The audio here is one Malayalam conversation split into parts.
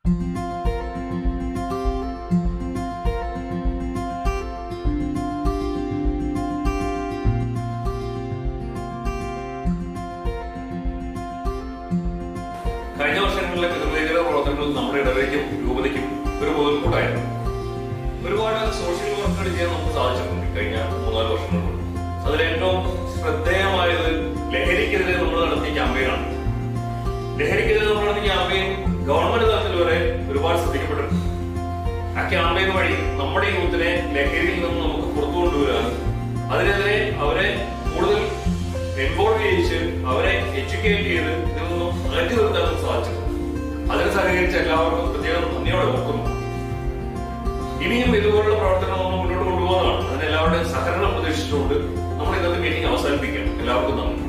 കഴിഞ്ഞ വർഷങ്ങളിലെ പിതൃവേദിയുടെ പ്രവർത്തനങ്ങൾ നമ്മുടെ ഇടവേക്കും രൂപതയ്ക്കും ഒരു മുതൽക്കൂട്ടായിരുന്നു ഒരുപാട് സോഷ്യൽ വർക്കുകൾ ചെയ്യാൻ നമുക്ക് സാധിച്ചിട്ടുണ്ട് കഴിഞ്ഞ മൂന്നാല് വർഷങ്ങൾ കൊണ്ട് അതിൽ ഏറ്റവും ശ്രദ്ധേയമായത് ലഹരിക്കെതിരെ നമ്മൾ നടത്തിയ ക്യാമ്പയിനാണ് ലഹരിക്കെതിരെ നമ്മൾ നടത്തിയ ക്യാമ്പയിൻ ഗവൺമെന്റ് തലത്തിൽ വരെ ഒരുപാട് ശ്രദ്ധിക്കപ്പെട്ടിട്ടുണ്ട് ആ ക്യാമ്പയിൻ വഴി നമ്മുടെ യൂത്തിനെ ലഹരിയിൽ നിന്ന് നമുക്ക് പുറത്തു കൊണ്ടുവരാനും അതിനെതിരെ അവരെ കൂടുതൽ എൻവോൾവ് ചെയ്യിച്ച് അവരെ എഡ്യൂക്കേറ്റ് ചെയ്ത് ഇതിൽ നിന്നും അകറ്റി നിർത്താനും സാധിച്ചിട്ടുണ്ട് അതിന് സഹകരിച്ച എല്ലാവർക്കും പ്രത്യേകം നന്ദിയോടെ ഓർക്കുന്നു ഇനിയും ഇതുപോലുള്ള പ്രവർത്തനം നമ്മൾ മുന്നോട്ട് കൊണ്ടുപോകുന്നതാണ് അതിന് എല്ലാവരുടെയും സഹകരണം പ്രതീക്ഷിച്ചുകൊണ്ട് നമ്മൾ ഇന്നത്തെ മീറ്റിംഗ് അവസാനിപ്പിക്കാം എല്ലാവർക്കും നന്ദി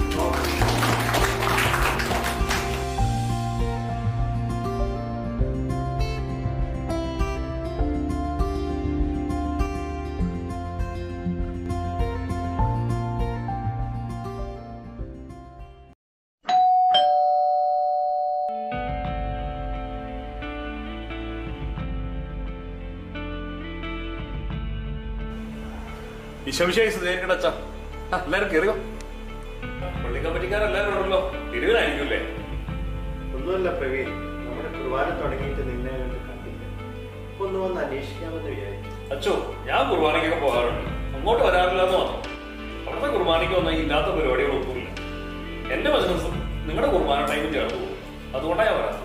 വിശംശയായി സ്ഥിരീകരിക്കട്ടെ അച്ഛാ ആ, എല്ലാവരും കയറിയോ പള്ളി കമ്മിറ്റിക്കാരെല്ലാവരും ഉണ്ടല്ലോ തിരുവനായിരിക്കും അല്ലേ ഒന്നുമല്ല പ്രവീൺ നമ്മുടെ കുർബാന തുടങ്ങിയിട്ട് നിന്നെ കണ്ട് കണ്ടില്ല അപ്പൊ ഒന്ന് വന്ന് അന്വേഷിക്കാമെന്ന് വിചാരിച്ചു അച്ഛോ ഞാൻ കുർബാനയ്ക്കൊക്കെ പോകാറുണ്ട് അങ്ങോട്ട് വരാറില്ല എന്ന് മാത്രം അവിടുത്തെ കുർബാനയ്ക്ക് വന്നാൽ ഇല്ലാത്ത പരിപാടികളൊന്നുമില്ല എന്റെ ബിസിനസ്സും നിങ്ങളുടെ കുർബാന ടൈമും ചേർന്ന് പോകും അതുകൊണ്ടാണ് ഞാൻ വരാത്തത്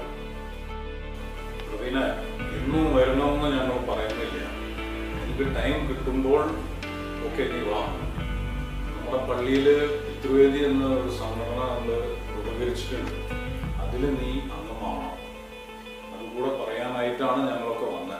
പിന്നെ ഇന്നും വരണമെന്ന് ഞങ്ങൾ പറയുന്നില്ല എനിക്ക് ടൈം കിട്ടുമ്പോൾ ഒക്കെ നീ വാ നമ്മുടെ പള്ളിയിൽ പിതൃവേദി എന്ന ഒരു സംഘടന നമ്മൾ രൂപീകരിച്ചിട്ടുണ്ട് അതിൽ നീ അംഗമാവണം അതുകൂടെ പറയാനായിട്ടാണ് ഞങ്ങളൊക്കെ വന്നത്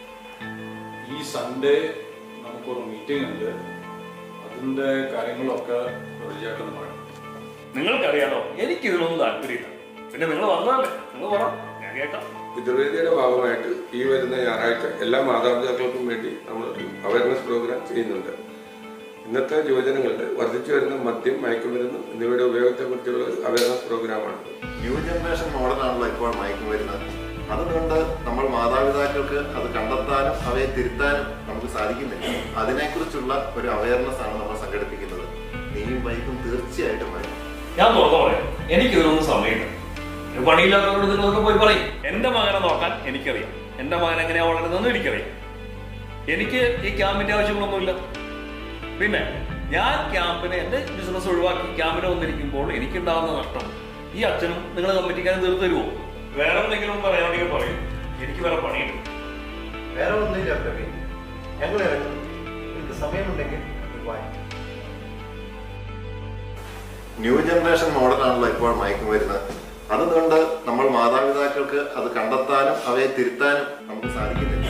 ഈ സൺഡേ നമുക്കൊരു മീറ്റിംഗ് ഉണ്ട് അതിൻ്റെ കാര്യങ്ങളൊക്കെ ചേട്ടൻ പറയും നിങ്ങൾക്കറിയാലോ എനിക്ക് ഇതിനൊന്നും താല്പര്യമില്ല പിന്നെ നിങ്ങൾ വന്നതല്ലേ നിങ്ങൾ പറ ഞാൻ കേൾക്കാം പിതൃവേദിയുടെ ഭാഗമായിട്ട് ഈ വരുന്ന ഞായറാഴ്ച എല്ലാ മാതാപിതാക്കൾക്കും വേണ്ടി നമ്മൾ അവയർനെസ് പ്രോഗ്രാം ചെയ്യുന്നുണ്ട് ഇന്നത്തെ യുവജനങ്ങളിൽ വർദ്ധിച്ചു വരുന്ന മദ്യം മയക്കുമരുന്ന് എന്നിവയുടെ ഉപയോഗത്തെക്കുറിച്ചുള്ള അവയർനെസ് പ്രോഗ്രാമാണ് ന്യൂ ജനറേഷൻ മോഡലാണല്ലോ ഇപ്പോൾ മയക്കുമരുന്ന് അതുകൊണ്ട് നമ്മൾ മാതാപിതാക്കൾക്ക് അത് കണ്ടെത്താനും അവയെ തിരുത്താനും നമുക്ക് സാധിക്കുന്നില്ല അതിനെക്കുറിച്ചുള്ള ഒരു അവയർനെസ് ആണ് നമ്മൾ സംഘടിപ്പിക്കുന്നത് നീയും ബൈക്കും തീർച്ചയായിട്ടും വരും ഞാൻ തുറന്നു പറയാം എനിക്ക് ഇതിനൊന്നും സമയമില്ല ഒരു പണിയില്ലാത്തവരോട് നിങ്ങളൊക്കെ പോയി പറയും എന്റെ മകനെ നോക്കാൻ എനിക്കറിയാം എന്റെ മകൻ എങ്ങനെയാ വളരുന്നതെന്ന് എനിക്കറിയാം എനിക്ക് ഈ ക്യാമ്പിന്റെ ആവശ്യങ്ങളൊന്നുമില്ല പിന്നെ ഞാൻ ക്യാമ്പിനെ എന്റെ ബിസിനസ് ഒഴിവാക്കി ക്യാമ്പിന് വന്നിരിക്കുമ്പോൾ എനിക്കുണ്ടാകുന്ന നഷ്ടം ഈ അച്ഛനും നിങ്ങളെ കമ്മിറ്റിക്കാരും തീർത്തു തരുമോ വേറെ എന്തെങ്കിലും പറയാണെങ്കിൽ പറയും എനിക്ക് വേറെ പണിയുണ്ട് വേറെ ഒന്നുമില്ല പ്രവീൺ ഞങ്ങൾ ഇറങ്ങും നിങ്ങൾക്ക് സമയമുണ്ടെങ്കിൽ വായിക്കും ന്യൂ ജനറേഷൻ മോഡലാണല്ലോ ഇപ്പോൾ മയക്കുമരുന്ന് അതുകൊണ്ട് നമ്മൾ മാതാപിതാക്കൾക്ക് അത് കണ്ടെത്താനും അവയെ തിരുത്താനും നമുക്ക് സാധിക്കുന്നില്ല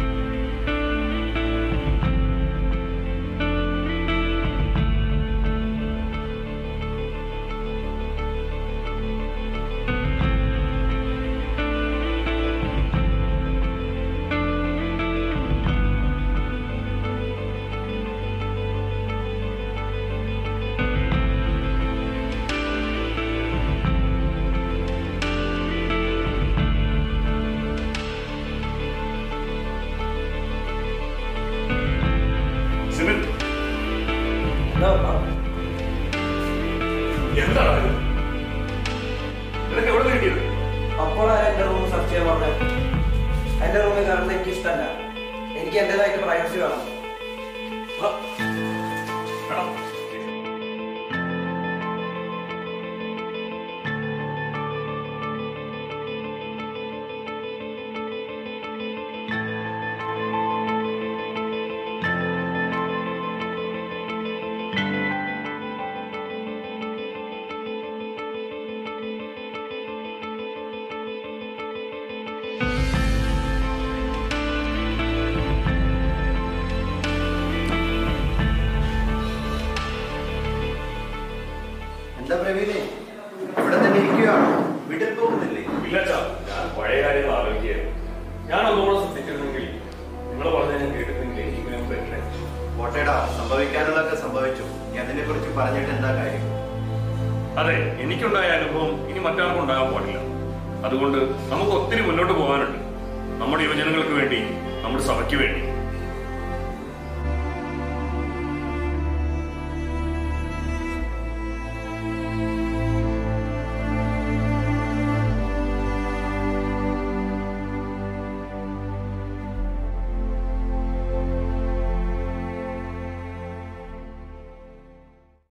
സിമിൻ എന്താണ് ഇത്? നിനക്ക് എവിടെ നിന്ന് കിട്ടിയത് അപ്പോഴാണ് എന്റെ റൂം സെർച്ച് ചെയ്യാൻ പറഞ്ഞത് എന്റെ റൂമിൽ കയറുന്നത് എനിക്ക് ഇഷ്ടമല്ല എനിക്ക് എന്റേതായിട്ട് പ്രൈവസി വേണം ആ. എടാ, എന്താ പ്രവീണേ ഇവിടെ തന്നെ ഇരിക്കുകയാണോ വീട്ടിൽ പോകുന്നില്ലേ ഇല്ല അച്ഛാ ഞാൻ പഴയ കാര്യങ്ങൾ ആലോചിക്കുകയായിരുന്നു ഞാൻ ഒന്നുകൂടെ ശ്രദ്ധിച്ചിരുന്നെങ്കിൽ നിങ്ങൾ പറഞ്ഞ ഞാൻ കേട്ടിരുന്നെങ്കിൽ എനിക്ക് ഞാൻ പറ്റില്ല പോട്ടേടാ സംഭവിക്കാനുള്ളതൊക്കെ സംഭവിച്ചു നീ അതിനെ കുറിച്ച് പറഞ്ഞിട്ട് എന്താ കാര്യം അതെ എനിക്കുണ്ടായ അനുഭവം ഇനി മറ്റാർക്കും ഉണ്ടാകാൻ പാടില്ല അതുകൊണ്ട് നമുക്ക് ഒത്തിരി മുന്നോട്ട് പോകാനുണ്ട് നമ്മുടെ യുവജനങ്ങൾക്ക് വേണ്ടി നമ്മുടെ സഭയ്ക്ക് വേണ്ടി